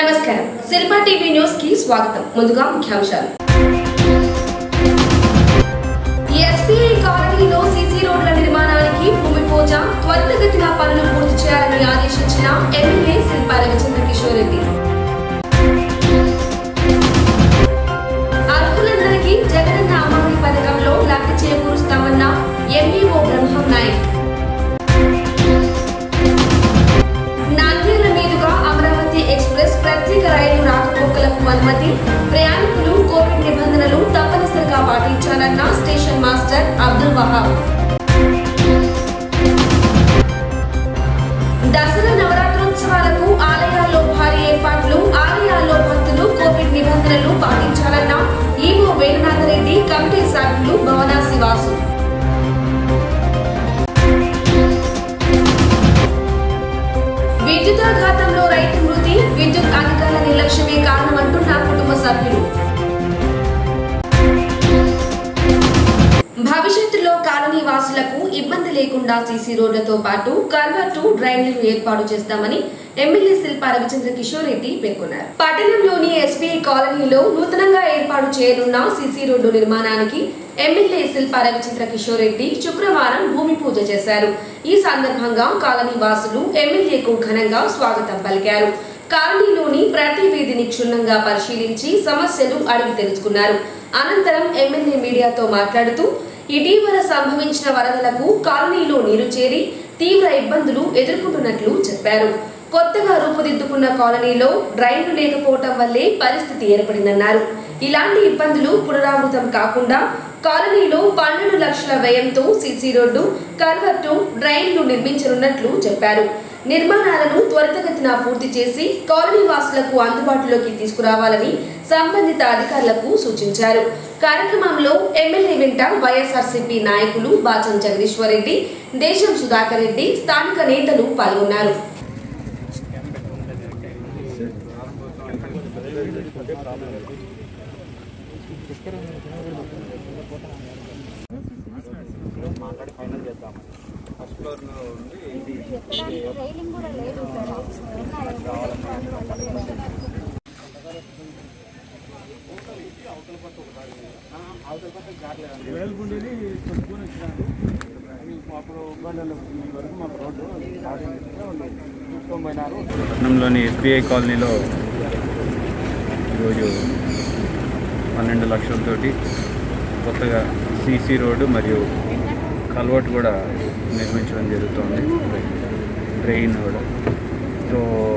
నమస్కారం Shilpa TV news కి స్వాగతం ముందుగా ముఖ్యాంశాలు ఎస్బీఐ కాలనీలో సీసీ రోడ్ల నిర్మాణానికి భూమి పూజ త్వరితగతిన పనులు పూర్తి చేయాలని ఆదేశించిన ఎమ్మెల్యే శిల్పా రవిచంద్ర కిషోర్ రెడ్డి అర్హులందరికీ జగనన్న అమ్మఒడి పథకంలో లబ్ధి చేకూరుస్తామన్న ఎంఈఓ బ్రహ్మం నాయక్ నంద్యాల మీదుగా అమరావతి ఎక్స్ప్రెస్ ప్రత్యేక రైలు రాకపోకలకు అనుమతి ప్రయాణికులు కోవిడ్ నిబంధనలు తప్పనిసరిగా పాటించాలన్న స్టేషన్ మాస్టర్ అబ్దుల్ వహాబ్ దసరా నవరాత్రోత్సవాలకు ఆలయాల్లో భారీ ఏర్పాట్లు ఆలయాల్లో భక్తులు కోవిడ్ నిబంధనలు పాటించాలన్న ఈవో వేణునాథరెడ్డి కమిటీ సభ్యులు భవనాసి వాసు విద్యుదాఘాతంలో రైతు మృతి విద్యుత్ అధికారుల నిర్లక్ష్యమే కారణమంటున్న కుటుంబ సభ్యులు భవిష్యత్తులో కాలనీ వాసులకు ఇబ్బంది లేకుండా సీసీ రోడ్లతో పాటు కల్వర్టు డ్రైన్లను ఏర్పాటు చేస్తామని ఎమ్మెల్యే శిల్పా రవిచంద్ర కిషోర్ రెడ్డి పేర్కొన్నారు పట్టణంలోని ఎస్బీఐ కాలనీలో నూతనంగా ఏర్పాటు చేయనున్న సీసీ రోడ్డు నిర్మాణానికి ఎమ్మెల్యే శిల్పా రవిచంద్ర కిషోర్ రెడ్డి శుక్రవారం భూమి పూజ చేశారు ఈ సందర్భంగా కాలనీ వాసులు ఎమ్మెల్యేకు ఘనంగా స్వాగతం పలికారు కాలనీలోని ప్రతి వీధిని క్షుణ్ణంగా పరిశీలించి సమస్యలు అడిగి తెలుసుకున్నారు అనంతరం ఎమ్మెల్యే మీడియాతో మాట్లాడుతూ ఇటీవల సంభవించిన వరదలకు కాలనీలో నీరు చేరి తీవ్ర ఇబ్బందులు ఎదుర్కొంటున్నట్లు చెప్పారు కొత్తగా రూపుదిద్దుకున్న కాలనీలో డ్రైన్లు లేకపోవటం వల్లే పరిస్థితి ఏర్పడిందన్నారు ఇలాంటి ఇబ్బందులు పునరావృతం కాకుండా కాలనీలో పన్నెండు లక్షల వ్యయంతో సీసీ రోడ్డు కల్వర్టు డ్రైన్లు నిర్మించనున్నట్లు చెప్పారు నిర్మాణాలను త్వరితగతిన పూర్తి చేసి కాలనీ వాసులకు అందుబాటులోకి తీసుకురావాలని సంబంధిత అధికారులకు సూచించారు కార్యక్రమంలో ఎమ్మెల్యే వెంట వైఎస్ఆర్సీపీ నాయకులు బాచం జగదీశ్వర్ రెడ్డి దేశం సుధాకర్ రెడ్డి స్థానిక నేతలు పాల్గొన్నారు మాట్లాడి ఫైనల్ చేద్దాం ఫస్ట్ ఫ్లోర్లో ఉండి ఇది రైలింగ్ కూడా లేదు సార్ అవతల పక్క కావట్లేదు వేలుగుండేది కొట్టుకొని వచ్చినాడు అప్పుడు ఇబ్బందులు ఈ వరకు మాకు రోడ్డు స్టార్టింగ్ ఉండేది చూసుకొని పోయినారు పట్నంలోని ఎస్బీఐ కాలనీలో ఈరోజు పన్నెండు లక్షలతోటి కొత్తగా సీసీ రోడ్డు మరియు కల్వర్ట్ కూడా నిర్మించడం జరుగుతుంది డ్రైన్ కూడా సో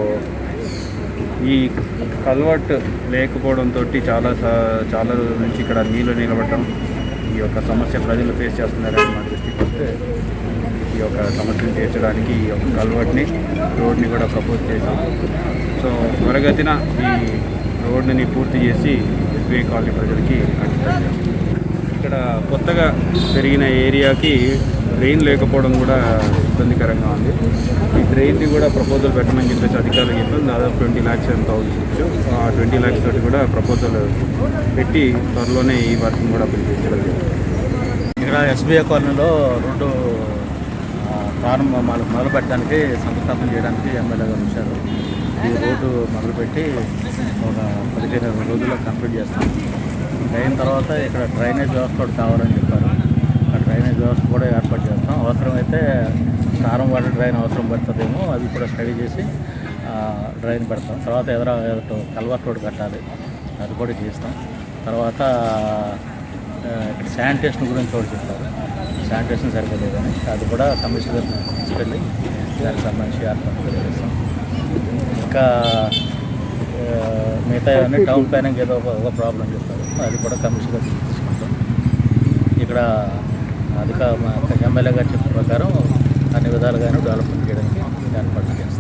ఈ కల్వర్ట్ లేకపోవడంతో చాలా సా- చాలా రోజుల నుంచి ఇక్కడ నీళ్లు నిలబడటం ఈ యొక్క సమస్య ప్రజలు ఫేస్ చేస్తున్నారని మా దృష్టికి వస్తే ఈ యొక్క సమస్యను తీర్చడానికి ఈ యొక్క కల్వర్ట్ని రోడ్ని కూడా ప్రపోజ్ చేశాం సో త్వరగతిన ఈ రోడ్ని పూర్తి చేసి ఎస్బీఐ కాలనీ ప్రజలకి అంకితం చేస్తాం ఇక్కడ కొత్తగా పెరిగిన ఏరియాకి డ్రైన్ లేకపోవడం కూడా ఇబ్బందికరంగా ఉంది ఈ డ్రైన్ది కూడా ప్రపోజల్ పెట్టమని చెప్పేసి అధికారులు చెప్పారు దాదాపు ట్వంటీ ల్యాక్స్ ఎంత అవుతుంది ఆ ట్వంటీ ల్యాక్స్ తోటి కూడా ప్రపోజల్ పెట్టి త్వరలోనే ఈ వర్క్ని కూడా పిలిపించడం జరుగుతుంది ఇక్కడ ఎస్బీఐ కాలనీలో రోడ్డు ఆ, ప్రారంభం మొదలు మొదలు పెట్టడానికి శంకుస్థాపన చేయడానికి ఎమ్మెల్యే గారు వచ్చారు ఈ రోడ్డు మొదలుపెట్టి ఒక పదిహేను ఇరవై రోజుల్లో కంప్లీట్ చేస్తాం అయిన తర్వాత ఇక్కడ డ్రైనేజ్ వ్యవస్థ కూడా కావాలని చెప్పారు ఆ డ్రైనేజ్ వ్యవస్థ కూడా ఏర్పాటు చేస్తాం అవసరమైతే కారం వాటర్ డ్రైన్ అవసరం పడుతుందేమో అది కూడా స్టడీ చేసి ఆ, డ్రైన్ పెడతాం తర్వాత ఎదుర ఎదుట కల్వర్ట్ రోడ్ కట్టాలి అది కూడా చేస్తాం తర్వాత ఆ, ఇక్కడ శానిటేషన్ గురించి కూడా చెప్పారు శానిటేషన్ సరిపోలేదని అది కూడా కమిషనర్ తీసుకెళ్ళి దానికి సంబంధించి ఏర్పాటు చేస్తాం ఇంకా ఆ, మిగతా అన్ని టౌన్ ప్లానింగ్ ఏదో ఒక ఒక ప్రాబ్లం చెప్పారు అది కూడా కమిషనర్ తీసుకుంటాం ఇక్కడ అధిక మా ఎమ్మెల్యే గారు చెప్పిన ప్రకారం అన్ని విధాలుగాను డెవలప్మెంట్ చేయడానికి ఏర్పాట్లు చేస్తాం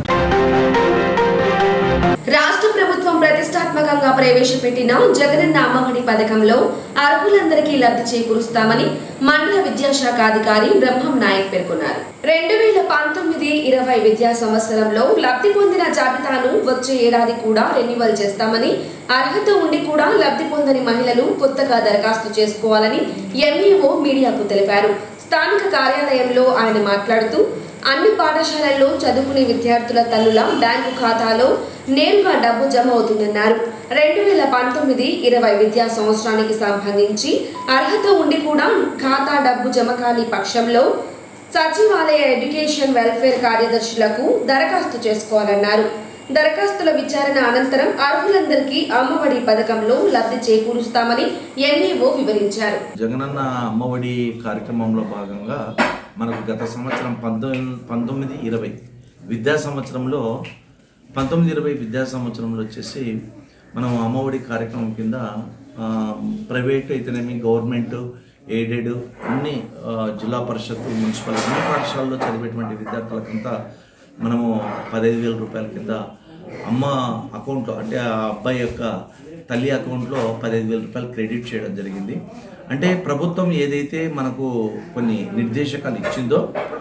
రాష్ట్ర ప్రభుత్వం ప్రతిష్టాత్మకంగా ప్రవేశపెట్టిన జగనన్న అమ్మఒడి పథకంలో అర్హులందరికీ లబ్ధి చేకూరుస్తామని మండల విద్యాశాఖ అధికారి బ్రహ్మం నాయక్ పేర్కొన్నారు రెండు వేల పంతొమ్మిది ఇరవై విద్యా సంవత్సరంలో లబ్ధి పొందిన జాబితాను వచ్చే ఏడాది కూడా రెన్యువల్ చేస్తామని అర్హత ఉండి కూడా లబ్ధి పొందని మహిళలు కొత్తగా దరఖాస్తు చేసుకోవాలని ఎంఈఓ మీడియాకు తెలిపారు స్థానిక కార్యాలయంలో ఆయన మాట్లాడుతూ అన్ని పాఠశాలల్లో చదువుకునే విద్యార్థుల తల్లుల బ్యాంకు ఖాతాలో నేరుగా డబ్బు జమ అవుతుందన్నారు రెండు వేల పంతొమ్మిది ఇరవై విద్యా సంవత్సరానికి సంబంధించి అర్హత ఉండి కూడా ఖాతా డబ్బు జమ కాని పక్షంలో సచివాలయ ఎడ్యుకేషన్ వెల్ఫేర్ కార్యదర్శులకు దరఖాస్తు చేసుకోవాలన్నారు దరఖాస్తుల విచారణ అనంతరం అర్హులందరికీ అమ్మఒడి పథకంలో లబ్ధి చేకూరుస్తామని ఎంఈఓ వివరించారు జగనన్న అమ్మఒడి కార్యక్రమంలో భాగంగా మనకు గత సంవత్సరం పంతొమ్మిది పంతొమ్మిది ఇరవై విద్యా సంవత్సరంలో పంతొమ్మిది ఇరవై విద్యా సంవత్సరంలో వచ్చేసి మనం అమ్మఒడి కార్యక్రమం కింద ఆ, ప్రైవేట్ అయితేనేమి గవర్నమెంట్ ఎయిడెడ్ అన్ని ఆ, జిల్లా పరిషత్ మున్సిపల్ అన్ని పాఠశాలలో చదివేటువంటి విద్యార్థులకంతా మనము పదహైదు వేల రూపాయల కింద అమ్మ అకౌంట్లో అంటే ఆ అబ్బాయి యొక్క తల్లి అకౌంట్లో పదహైదు వేల రూపాయలు క్రెడిట్ చేయడం జరిగింది అంటే ప్రభుత్వం ఏదైతే మనకు కొన్ని నిర్దేశకాలు ఇచ్చిందో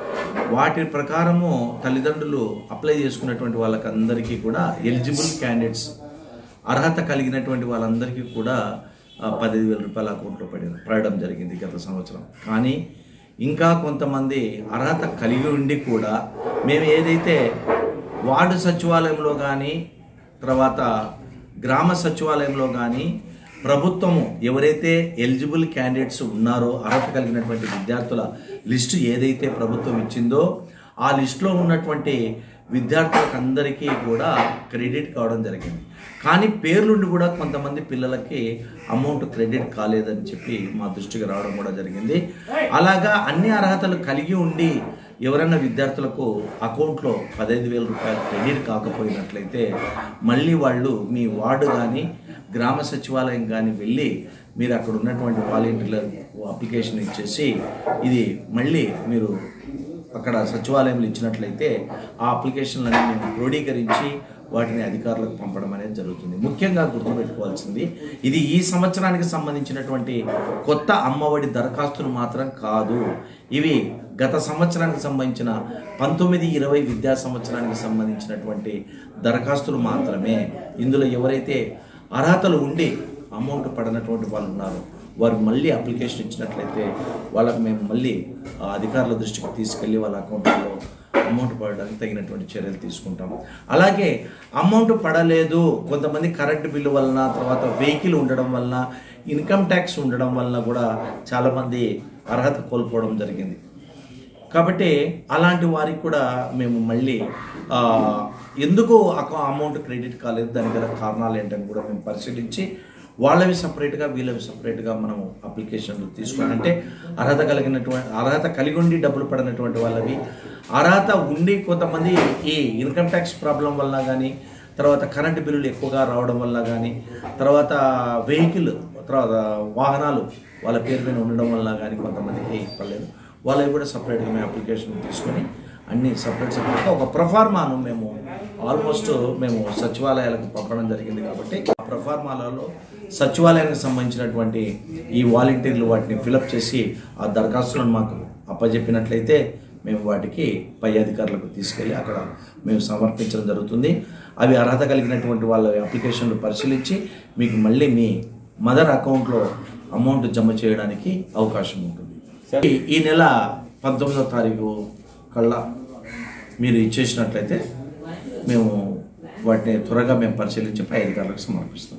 వాటి ప్రకారము తల్లిదండ్రులు అప్లై చేసుకున్నటువంటి వాళ్ళకందరికీ కూడా ఎలిజిబుల్ క్యాండిడేట్స్ అర్హత కలిగినటువంటి వాళ్ళందరికీ కూడా ఆ, పదిహేను వేల రూపాయల అకౌంట్లో పడి పడడం జరిగింది గత సంవత్సరం కానీ ఇంకా కొంతమంది అర్హత కలిగి ఉండి కూడా మేము ఏదైతే వార్డు సచివాలయంలో కానీ తర్వాత గ్రామ సచివాలయంలో కానీ ప్రభుత్వము ఎవరైతే ఎలిజిబుల్ క్యాండిడేట్స్ ఉన్నారో అర్హత కలిగినటువంటి విద్యార్థుల లిస్టు ఏదైతే ప్రభుత్వం ఇచ్చిందో ఆ లిస్టులో ఉన్నటువంటి విద్యార్థులకు అందరికీ కూడా క్రెడిట్ కావడం జరిగింది కానీ పేర్లుండి కూడా కొంతమంది పిల్లలకి అమౌంట్ క్రెడిట్ కాలేదని చెప్పి మా దృష్టికి రావడం కూడా జరిగింది అలాగా అన్ని అర్హతలు కలిగి ఉండి ఎవరైనా విద్యార్థులకు అకౌంట్లో పదహైదు వేల రూపాయలు క్రెడిట్ కాకపోయినట్లయితే మళ్ళీ వాళ్ళు మీ వార్డు కానీ గ్రామ సచివాలయం కానీ వెళ్ళి మీరు అక్కడ ఉన్నటువంటి వాలంటీర్ల అప్లికేషన్ ఇచ్చేసి ఇది మళ్ళీ మీరు అక్కడ సచివాలయంలో ఇచ్చినట్లయితే ఆ అప్లికేషన్లన్నీ మేము క్రోడీకరించి వాటిని అధికారులకు పంపడం అనేది జరుగుతుంది ముఖ్యంగా గుర్తుపెట్టుకోవాల్సింది ఇది ఈ సంవత్సరానికి సంబంధించినటువంటి కొత్త అమ్మఒడి దరఖాస్తులు మాత్రం కాదు ఇవి గత సంవత్సరానికి సంబంధించిన పంతొమ్మిది ఇరవై విద్యా సంవత్సరానికి సంబంధించినటువంటి దరఖాస్తులు మాత్రమే ఇందులో ఎవరైతే అర్హతలు ఉండి అమౌంట్ పడినటువంటి వాళ్ళు ఉన్నారు వారు మళ్ళీ అప్లికేషన్ ఇచ్చినట్లయితే వాళ్ళకి మేము మళ్ళీ ఆ అధికారుల దృష్టికి తీసుకెళ్ళి వాళ్ళ అకౌంట్లో అమౌంట్ పడడానికి తగినటువంటి చర్యలు తీసుకుంటాం అలాగే అమౌంట్ పడలేదు కొంతమంది కరెంటు బిల్లు వలన తర్వాత వెహికల్ ఉండడం వలన ఇన్కమ్ ట్యాక్స్ ఉండడం వలన కూడా చాలామంది అర్హత కోల్పోవడం జరిగింది కాబట్టి అలాంటి వారికి కూడా మేము మళ్ళీ ఆ, ఎందుకు అకౌ- అమౌంట్ క్రెడిట్ కాలేదు దానికి గల కారణాలు ఏంటని కూడా మేము పరిశీలించి వాళ్ళవి సపరేట్గా వీళ్ళవి సపరేట్గా మనం అప్లికేషన్లు తీసుకొని అంటే అర్హత కలిగినటువంటి అర్హత కలిగి ఉండి డబ్బులు పడినటువంటి వాళ్ళవి అర్హత ఉండి కొంతమంది ఈ ఇన్కమ్ ట్యాక్స్ ప్రాబ్లం వల్ల కానీ తర్వాత కరెంటు బిల్లులు ఎక్కువగా రావడం వల్ల కానీ తర్వాత వెహికల్ తర్వాత వాహనాలు వాళ్ళ పేరు మీద ఉండడం వల్ల కానీ కొంతమందికి పర్లేదు వాళ్ళవి కూడా సపరేట్గా మేము అప్లికేషన్ తీసుకొని అన్ని సపరేట్ సపరేట్గా ఒక ప్రొఫార్మాను మేము ఆల్మోస్ట్ మేము సచివాలయాలకు పంపడం జరిగింది కాబట్టి ఆ ప్రొఫార్మాలలో సచివాలయానికి సంబంధించినటువంటి ఈ వాలంటీర్లు వాటిని ఫిలప్ చేసి ఆ దరఖాస్తులను మాకు అప్పజెప్పినట్లయితే మేము వాటికి పై అధికారులకు తీసుకెళ్ళి అక్కడ మేము సమర్పించడం జరుగుతుంది అవి అర్హత కలిగినటువంటి వాళ్ళ అప్లికేషన్లు పరిశీలించి మీకు మళ్ళీ మీ మదర్ అకౌంట్లో అమౌంట్ జమ చేయడానికి అవకాశం ఉంటుంది ఈ- ఈ నెల పంతొమ్మిదో తారీఖు కల్లా మీరు ఇచ్చేసినట్లయితే మేము వాటిని త్వరగా మేము పరిశీలించి పై అధికారులకు సమర్పిస్తాం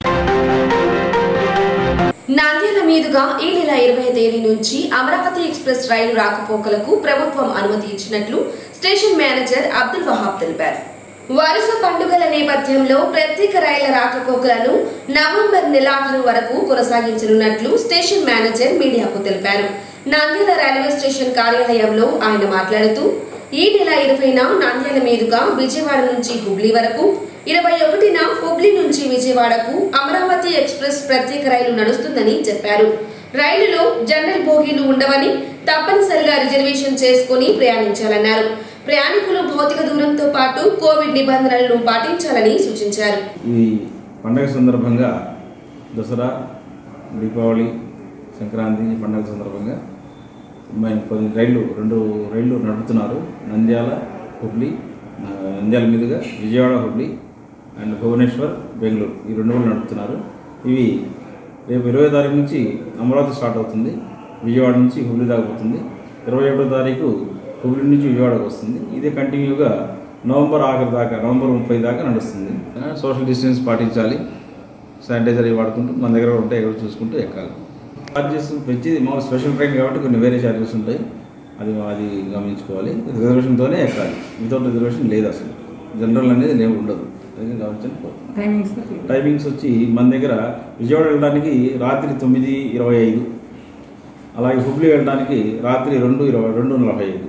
నంద్యాల మీదుగా ఈ నెల ఇరవై తేదీ నుంచి అమరావతి ఎక్స్ప్రెస్ రైలు రాకపోకలకు ప్రభుత్వం అనుమతి ఇచ్చినట్లు స్టేషన్ మేనేజర్ అబ్దుల్ వహాబ్ తెలిపారు వరుస పండుగల నేపథ్యంలో ప్రత్యేక రైళ్ల రాకపోకలను నవంబర్ నెలాఖరు వరకు కొనసాగించనున్నట్లు స్టేషన్ మేనేజర్ మీడియాకు తెలిపారు నంద్యాల రైల్వే స్టేషన్ కార్యాలయంలో ఆయన మాట్లాడుతూ ఈ నెల ఇరవైన నంద్యాల మీదుగా విజయవాడ నుంచి హుబ్లీ వరకు ఇరవై ఒకటిన హుబ్లీ నుంచి విజయవాడకు అమరావతి ఎక్స్ప్రెస్ ప్రత్యేక రైలు నడుస్తుందని చెప్పారు రైలులో జనరల్ బోగీలు ఉండవని తప్పనిసరిగా రిజర్వేషన్ చేసుకుని ప్రయాణించాలన్నారు ప్రయాణికులు భౌతిక దూరంతో పాటు కోవిడ్ నిబంధనలను పాటించాలని సూచించారు ఈ పండగ సందర్భంగా దసరా దీపావళి సంక్రాంతి ఈ పండగ సందర్భంగా మేము కొన్ని రైళ్ళు రెండు రైళ్ళు నడుపుతున్నారు నంద్యాల హుబ్లీ ఆ, నంద్యాల మీదుగా విజయవాడ హుబ్లీ అండ్ భువనేశ్వర్ బెంగళూరు ఈ రెండు రైళ్ళు నడుపుతున్నారు ఇవి రేపు ఇరవై తారీఖు నుంచి అమరావతి స్టార్ట్ అవుతుంది విజయవాడ నుంచి హుబ్లీ దాకా పోతుంది ఇరవై ఒకటో తారీఖు హుబ్లీ నుంచి విజయవాడకు వస్తుంది ఇదే కంటిన్యూగా నవంబర్ ఆఖరి దాకా నవంబర్ ముప్పై దాకా నడుస్తుంది సోషల్ డిస్టెన్స్ పాటించాలి శానిటైజర్ అవి వాడుకుంటూ మన దగ్గర ఉంటాయి ఎక్కడ చూసుకుంటూ ఎక్కాలి చార్జెస్ పెంచి మా స్పెషల్ ట్రైన్ కాబట్టి కొన్ని వేరే చార్జెస్ ఉంటాయి అది అది గమనించుకోవాలి రిజర్వేషన్తోనే ఎక్కాలి వితౌట్ రిజర్వేషన్ లేదు అసలు జనరల్ అనేది లేవు ఉండదు అది గమనించండి పోతుంది. టైమింగ్స్ వచ్చి మన దగ్గర విజయవాడ వెళ్ళడానికి రాత్రి తొమ్మిది ఇరవై ఐదు అలాగే హుబ్లీ వెళ్ళడానికి రాత్రి రెండు ఇరవై రెండు నలభై ఐదు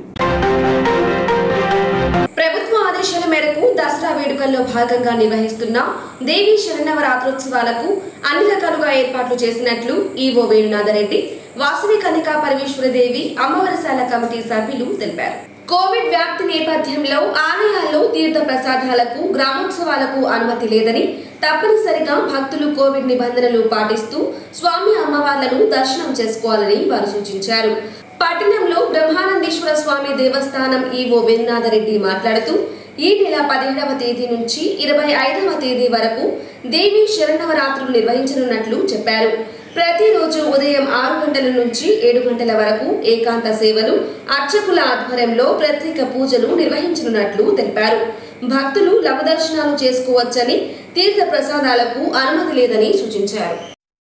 ప్రభుత్వ ఆదేశాల మేరకు దసరా వేడుకల్లో భాగంగా నిర్వహిస్తున్న దేవీ శరణవరాత్రోత్సవాలకు అన్ని రకాలుగా ఏర్పాట్లు చేసినట్లు ఈవో వేణునాథరెడ్డి వాసవి కనికా పరమేశ్వరదేవి అమ్మవరశాల కమిటీ సభ్యులు తెలిపారు కోవిడ్ వ్యాప్తి నేపథ్యంలో ఆలయాల్లో తీర్థ ప్రసాదాలకు గ్రామోత్సవాలకు అనుమతి లేదని తప్పనిసరిగా భక్తులు కోవిడ్ నిబంధనలు పాటిస్తూ స్వామి అమ్మవార్లను దర్శనం చేసుకోవాలని వారు సూచించారు పట్టణంలో బ్రహ్మానందేశ్వర స్వామి దేవస్థానం ఈవో వెన్నాథరెడ్డి మాట్లాడుతూ ఈ నెల పదిహేడవ తేదీ నుంచి ఇరవై ఐదవ తేదీ వరకు దేవి శరణవరాత్రులు నిర్వహించనున్నట్లు చెప్పారు ప్రతిరోజు ఉదయం ఆరు గంటల నుంచి ఏడు గంటల వరకు ఏకాంత సేవలు అర్చకుల ఆధ్వర్యంలో ప్రత్యేక పూజలు నిర్వహించనున్నట్లు తెలిపారు భక్తులు లవదర్శనాలు చేసుకోవచ్చని తీర్థ ప్రసాదాలకు అనుమతి లేదని సూచించారు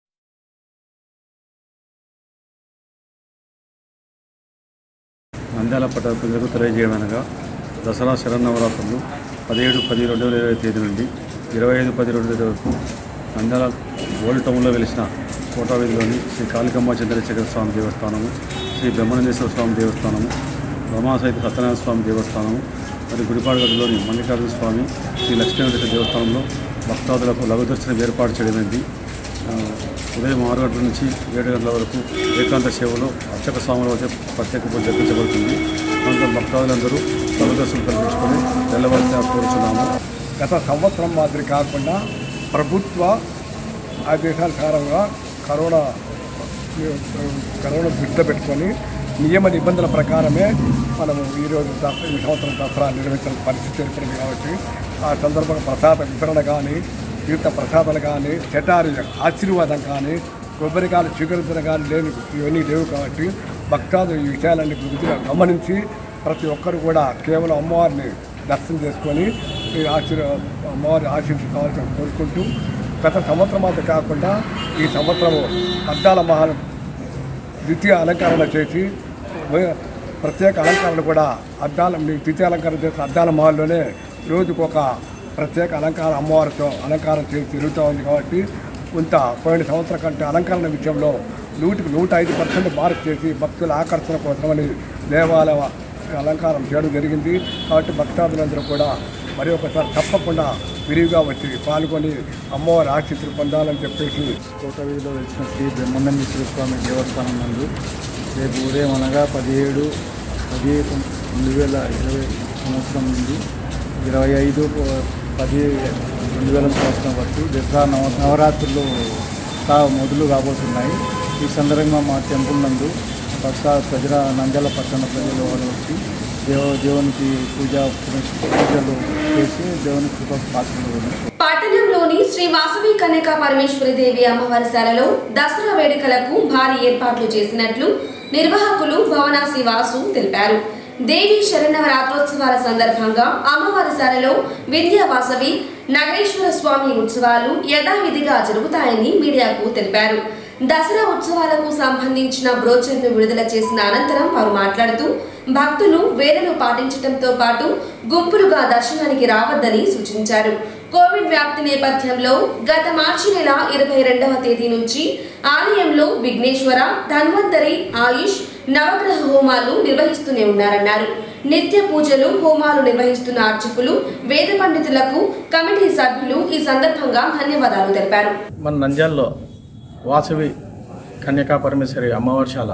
నంద్యాల పట్టణ ప్రజలకు తెలియజేయమనగా దసరా శరన్నవరాత్రులు పదిహేడు పది రెండు వేల ఇరవై తేదీ నుండి ఇరవై ఐదు పది రెండు వేల వరకు నంద్యాల ఓల్డ్ టౌన్లో వెలిసిన కోటావీధిలోని శ్రీ కాళికమ్మ చంద్రశేఖర స్వామి దేవస్థానము శ్రీ బ్రహ్మానందేశ్వర స్వామి దేవస్థానము బ్రహ్మాసహిత సత్యనారాయణ స్వామి దేవస్థానము మరియు గుడిపాడుగడ్డలోని మల్లికార్జున స్వామి శ్రీ లక్ష్మీనరసింహ దేవస్థానంలో భక్తాదులకు లఘు దర్శనం ఏర్పాటు చేయడమైంది ఆ, ఉదయం ఆరు గంటల నుంచి ఏడు గంటల వరకు ఏకాంత సేవలో అర్చక స్వాముల వద్ద ప్రత్యేక పూజ జరిపించబడుతుంది అనంతరం భక్తాదులందరూ సర్వదర్శనం కల్పించుకొని వెళ్ళవలసిన కోరుచున్నాము గత సంవత్సరం మాదిరి కాకుండా ప్రభుత్వ ఆదేశానుసారంగా కరోనా కరోనా దృష్టిలో పెట్టుకొని నియమ నిబంధనల ప్రకారమే మనము ఈరోజు దసరా ఈ సంవత్సరం దసరా నిర్వహించిన పరిస్థితి ఏర్పడింది కాబట్టి ఆ సందర్భంగా ప్రసాద వితరణ కానీ తీర్థ ప్రసాదాలు కానీ చెటారి ఆశీర్వాదం కానీ కొబ్బరికాయలు స్వీకరించడం కానీ లేని ఇవన్నీ లేవు కాబట్టి భక్తాదులు ఈ విషయాలన్నీ గురించి గమనించి ప్రతి ఒక్కరు కూడా కేవలం అమ్మవారిని దర్శనం చేసుకొని ఈ ఆశీర్ అమ్మవారి ఆశీర్వాదాలు కోరుకుంటూ గత సంవత్సరం మాత్రం కాకుండా ఈ సంవత్సరం అద్దాల మహా ద్వితీయ అలంకరణ చేసి వ- ప్రత్యేక అలంకరణ కూడా అద్దాల మీ ద్వితీయ అలంకరణ చేసిన అద్దాల మహల్లోనే రోజుకు ఒక ప్రత్యేక అలంకార అమ్మవారితో అలంకారం చేసి తిరుగుతూ ఉంది కాబట్టి కొంత పోయిన సంవత్సరం కంటే అలంకరణ విషయంలో నూటికి నూట ఐదు పర్సెంట్ మార్పు చేసి భక్తుల ఆకర్షణ కోసమని దేవాలయ అలంకారం చేయడం జరిగింది కాబట్టి భక్తాదులందరూ కూడా మరి ఒకసారి తప్పకుండా విరివిగా వచ్చి పాల్గొని అమ్మవారి ఆశీస్సులు పొందాలని చెప్పేసి కోట వీధిలో వెలిసిన శ్రీ బ్రహ్మానందేశ్వర స్వామి దేవస్థానం నందు రేపు ఉదయం అనగా పదిహేడు పదిహేడు రెండు వేల ఇరవై సంవత్సరం నుండి ఇరవై ఐదు పది రెండు వేల సంవత్సరం వరకు దసరా నవ నవరాత్రులు కా మొదలు కాబోతున్నాయి ఈ సందర్భంగా మా టెంపుల్ నందు పక్క ప్రజల నంద్యాల పట్టణ ప్రజలు వాళ్ళు వచ్చి దేవ దేవునికి పూజ పూజలు చేసి దేవునికి కృప పాత్రలు పట్టణంలోని శ్రీ వాసవి కన్యకా పరమేశ్వరి దేవి అమ్మవారిశాలలో దసరా వేడుకలకు భారీ ఏర్పాట్లు చేసినట్లు నిర్వాహకులు భవనాసి వాసు తెలిపారు దేవి శరణవరాత్రోత్సవాల సందర్భంగా అమ్మవారిశాలలో విద్యా వాసవి నగరేశ్వర స్వామి ఉత్సవాలు యథావిధిగా జరుగుతాయని మీడియాకు తెలిపారు దసరా ఉత్సవాలకు సంబంధించిన బ్రోచర్ను విడుదల చేసిన అనంతరం వారు మాట్లాడుతూ భక్తులు వేలను పాటించడంతో పాటు గుంపులుగా దర్శనానికి రావద్దని సూచించారు కోవిడ్ వ్యాప్తి నేపథ్యంలో గత మార్చి నెల ఇరవై రెండవ తేదీ నుంచి ఆలయంలో విఘ్నేశ్వర ధన్వంతరి ఆయుష్ నవగ్రహ హోమాలు నిర్వహిస్తూనే ఉన్నారన్నారు నిత్య పూజలు హోమాలు నిర్వహిస్తున్న అర్చకులు వేద పండితులకు కమిటీ సభ్యులు ఈ సందర్భంగా ధన్యవాదాలు తెలిపారు మన నంద్యాలలో వాసవి కన్యకా పరమేశ్వరి అమ్మవారిశాలలో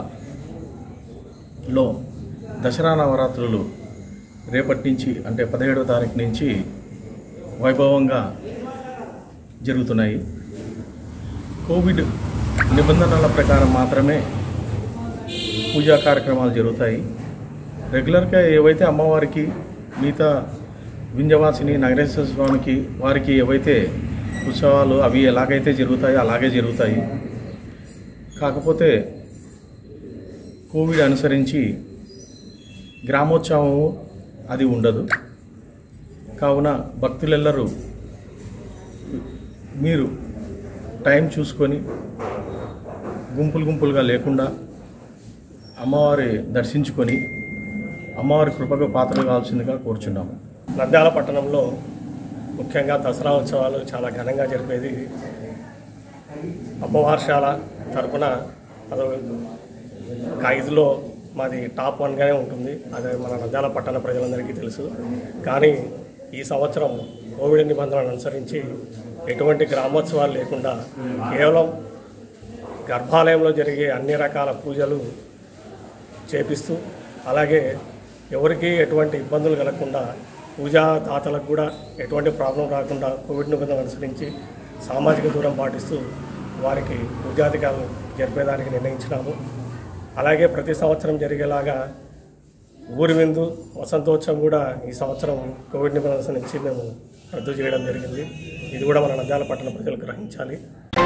దసరా నవరాత్రులు రేపటి నుంచి అంటే పదిహేడవ తారీఖు నుంచి వైభవంగా జరుగుతున్నాయి కోవిడ్ నిబంధనల ప్రకారం మాత్రమే పూజా కార్యక్రమాలు జరుగుతాయి రెగ్యులర్గా ఏవైతే అమ్మవారికి మిగతా వింజవాసిని నగరేశ్వర స్వామికి వారికి ఏవైతే ఉత్సవాలు అవి ఎలాగైతే జరుగుతాయో అలాగే జరుగుతాయి కాకపోతే కోవిడ్ అనుసరించి గ్రామోత్సవం అది ఉండదు కావున భక్తులెల్లరూ మీరు టైం చూసుకొని గుంపులు గుంపులుగా లేకుండా అమ్మవారి దర్శించుకొని అమ్మవారి కృపకు పాత్రలు కావాల్సిందిగా కోరుచున్నాము నంద్యాల పట్టణంలో ముఖ్యంగా దసరా ఉత్సవాలు చాలా ఘనంగా జరిపేది అమ్మవార్షాల తరపున అదో ఒక ఐదులో మాది టాప్ వన్గానే ఉంటుంది అదే మన నంద్యాల పట్టణ ప్రజలందరికీ తెలుసు కానీ ఈ సంవత్సరం కోవిడ్ నిబంధనలను అనుసరించి ఎటువంటి గ్రామోత్సవాలు లేకుండా కేవలం గర్భాలయంలో జరిగే అన్ని రకాల పూజలు చేపిస్తూ అలాగే ఎవరికి ఎటువంటి ఇబ్బందులు కలగకుండా పూజా దాతలకు కూడా ఎటువంటి ప్రాబ్లం రాకుండా కోవిడ్ నిబంధనలు అనుసరించి సామాజిక దూరం పాటిస్తూ వారికి పూజాధికారులు జరిపేదానికి నిర్ణయించినాము అలాగే ప్రతి సంవత్సరం జరిగేలాగా ఊరి విందు వసంతోత్సవం కూడా ఈ సంవత్సరం కోవిడ్ నిబంధనల నుంచి మేము రద్దు చేయడం జరిగింది ఇది కూడా మన నంద్యాల పట్టణ ప్రజలు గ్రహించాలి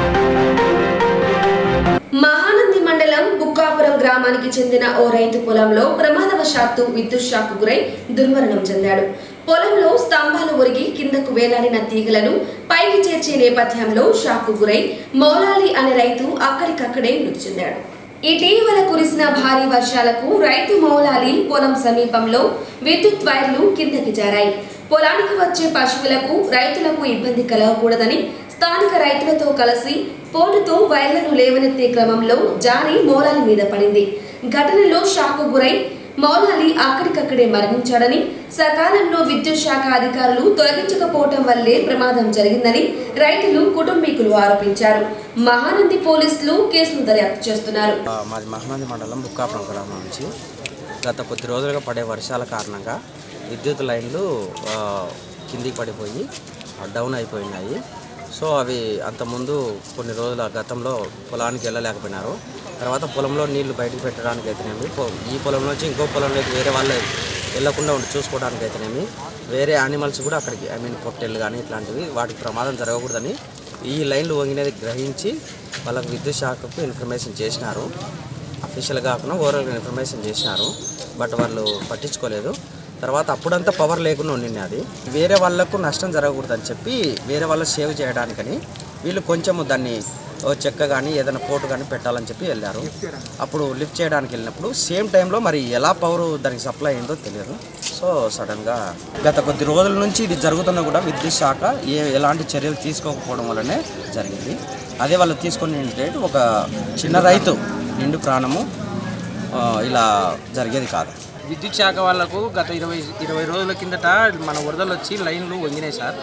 మహానంది మండలం బుక్కాపురం గ్రామానికి చెందిన ఓ రైతు పొలంలో ప్రమాదవశాత్తు విద్యుత్ షాక్ గురై దుర్మరణం చెందాడు పొలంలో స్తంభాలు ఒరిగి కిందకు వేలాడిన తీగలను పైకి చేర్చే నేపథ్యంలో షాక్ గురై మౌలాలి అనే రైతు అక్కడికక్కడే మృతి చెందాడు ఇటీవల కురిసిన భారీ వర్షాలకు రైతు మౌలాలి పొలం సమీపంలో విద్యుత్ వైర్లు కిందకి జారాయి పొలానికి వచ్చే పశువులకు రైతులకు ఇబ్బంది కలగకూడదని స్థానిక రైతులతో కలిసి పోటుతో వైర్లను లేవనెత్తే క్రమంలో జారి మౌలాలి మీద పడింది ఘటనలో షాకు గురై మౌలాలి అక్కడికక్కడే మరణించాడని సకాలంలో విద్యుత్ శాఖ అధికారులు తొలగించకపోవటం వల్లే ప్రమాదం జరిగిందని రైతులు కుటుంబీకులు ఆరోపించారు మహానంది పోలీసులు కేసును దర్యాప్తు చేస్తున్నారు ఆ, మాది మహమంది మండలం బుక్కాపురం గ్రామం నుంచి గత కొద్ది రోజులుగా పడే వర్షాల కారణంగా విద్యుత్ లైన్లు ఆ, కిందికి పడిపోయి ఆ, డౌన్ అయిపోయినాయి సో అవి అంతకుముందు కొన్ని రోజుల గతంలో పొలానికి వెళ్ళలేకపోయినారు తర్వాత పొలంలో నీళ్లు బయటకు పెట్టడానికి అయితేనేమి పొ- ఈ పొలం నుంచి ఇంకో పొలంలోకి వేరే వాళ్ళు వెళ్ళకుండా ఉండి చూసుకోవడానికి అయితేనేమి వేరే యానిమల్స్ కూడా అక్కడికి ఐ మీన్ పొట్టెళ్ళు కానీ ఇట్లాంటివి వాటికి ప్రమాదం జరగకూడదని ఈ లైన్లు వంగినది గ్రహించి వాళ్ళకు విద్యుత్ శాఖకు ఇన్ఫర్మేషన్ చేసినారు అఫీషియల్ కాకుండా ఓవరాల్గా ఇన్ఫర్మేషన్ చేసినారు బట్ వాళ్ళు పట్టించుకోలేదు తర్వాత అప్పుడంతా పవర్ లేకుండా ఉండింది అది వేరే వాళ్ళకు నష్టం జరగకూడదని చెప్పి వేరే వాళ్ళ సేవ్ చేయడానికని వీళ్ళు కొంచెము దాన్ని ఓ చెక్క కానీ ఏదైనా పోటు కానీ పెట్టాలని చెప్పి వెళ్ళారు అప్పుడు లిఫ్ట్ చేయడానికి వెళ్ళినప్పుడు సేమ్ టైంలో మరి ఎలా పవర్ దానికి సప్లై అయిందో తెలియదు సో సడన్గా గత కొద్ది రోజుల నుంచి ఇది జరుగుతున్నా కూడా విద్యుత్ శాఖ ఏ ఎలాంటి చర్యలు తీసుకోకపోవడం వల్లనే జరిగింది అదే వాళ్ళు తీసుకుని డేట్ ఒక చిన్న రైతు నిండు ప్రాణము ఆ, ఇలా జరిగేది కాదు విద్యుత్ శాఖ వాళ్ళకు గత ఇరవై ఇరవై రోజుల కిందట మన వరదలు వచ్చి లైన్లు వంగినాయి సార్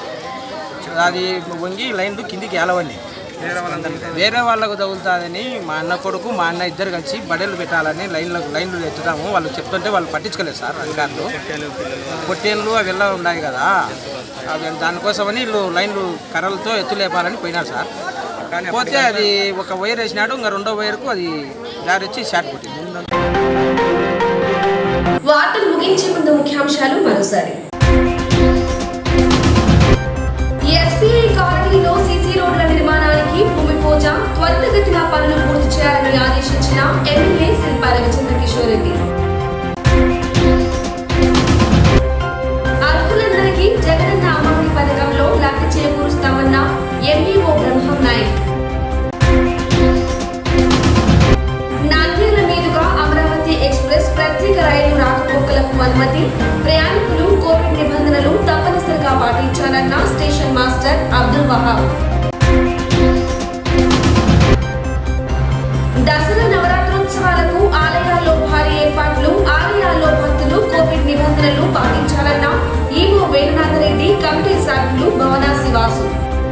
అది వంగి లైన్లు కిందికి ఏలవండి వేరే వాళ్ళకు తగులుతుందని మా అన్న కొడుకు మా అన్న ఇద్దరు కలిసి బడేలు పెట్టాలని లైన్లకు లైన్లు ఎత్తుతాము వాళ్ళు చెప్తుంటే వాళ్ళు పట్టించుకోలేదు సార్ అధికారులు పొట్టేళ్ళు అవి ఎలా ఉన్నాయి కదా అవి దానికోసమని వీళ్ళు లైన్లు కర్రలతో ఎత్తులేపాలని పోయినారు సార్ పోతే అది ఒక వైర్ వేసినాడు ఇంకా రెండో వైర్కు అది దారి వచ్చి షార్ట్ కొట్టింది వార్తలు ముగించే ముందు ముఖ్యాంశాలు మరోసారి ఎస్బీఐ కాలనీలో సీసీ రోడ్ల నిర్మాణానికి భూమి పూజ త్వరితగతిన పనులు పూర్తి చేయాలని ఆదేశించిన ఎమ్మెల్యే శిల్పా రవిచంద్ర కిషోర్ రెడ్డి అర్హులందరికీ జగనన్న అమ్మఒడి పథకంలో లబ్ధి చేకూరుస్తామన్న ఎంఈఓ బ్రహ్మం నాయక్ నంద్యాల మీదుగా అమరావతి ఎక్స్ప్రెస్ ప్రత్యేక రైలు రాకపోకలకు అనుమతి ప్రయాణికులు కోవిడ్ నిబంధనలు తప్పనిసరిగా పాటించాలన్న స్టేషన్ మాస్టర్ అబ్దుల్ వహాబ్ దసరా నవరాత్రోత్సవాలకు ఆలయాల్లో భారీ ఏర్పాట్లు ఆలయాల్లో భక్తులు కోవిడ్ నిబంధనలు పాటించాలన్న ఈవో వేణునాథరెడ్డి కమిటీ సభ్యులు భవనాసి వాసు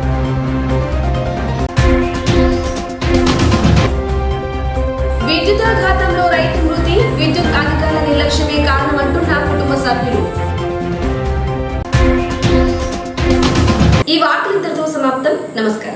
విద్యుదాఘాతంలో రైతు మృతి విద్యుత్ అధికారుల నిర్లక్ష్యమే కారణమంటున్న కుటుంబ సభ్యులు ఈ వార్తలు ఇంతటితో సమాప్తం నమస్కారం